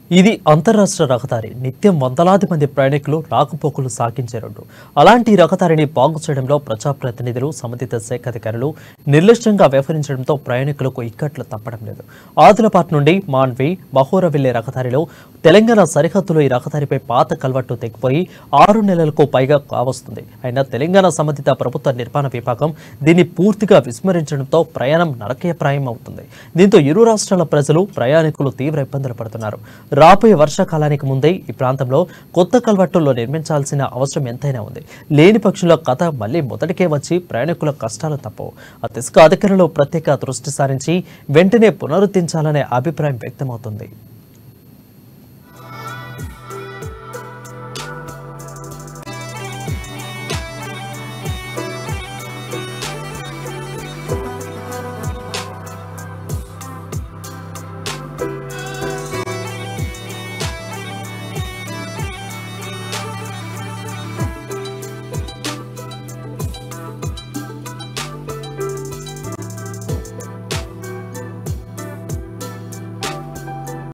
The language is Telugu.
ఇది అంతర్రాష్ట్ర రహదారి నిత్యం వందలాది మంది ప్రయాణికులు రాకపోకలు సాగించే రోడ్డు అలాంటి ఈ రహదారిని బాగు చేయడంలో ప్రజాప్రతినిధులు సంబంధిత శాఖ అధికారులు నిర్లక్ష్యంగా వ్యవహరించడంతో ప్రయాణికులకు ఇక్కట్లు తప్పడం లేదు ఆదిలాబాద్ నుండి మాన్వి మహోరా వెళ్లే రహదారిలో తెలంగాణ సరిహద్దులో ఈ రహదారిపై పాత కల్వట్టు తెగిపోయి ఆరు నెలలకు పైగా కావస్తుంది అయినా తెలంగాణ సంబంధిత ప్రభుత్వ నిర్మాణ విభాగం దీన్ని పూర్తిగా విస్మరించడంతో ప్రయాణం నరకీయప్రాయం అవుతుంది దీంతో ఇరు రాష్ట్రాల ప్రజలు ప్రయాణికులు తీవ్ర ఇబ్బందులు పడుతున్నారు రాబోయే వర్షాకాలానికి ముందే ఈ ప్రాంతంలో కొత్త కల్వట్టుల్లో నిర్మించాల్సిన అవసరం ఎంతైనా ఉంది లేని పక్షుల కథ మళ్లీ మొదటికే వచ్చి ప్రయాణికుల కష్టాలు తప్పవు ఆ దిశగా అధికారులు ప్రత్యేక దృష్టి సారించి వెంటనే పునరుద్ధరించాలనే అభిప్రాయం వ్యక్తమవుతుంది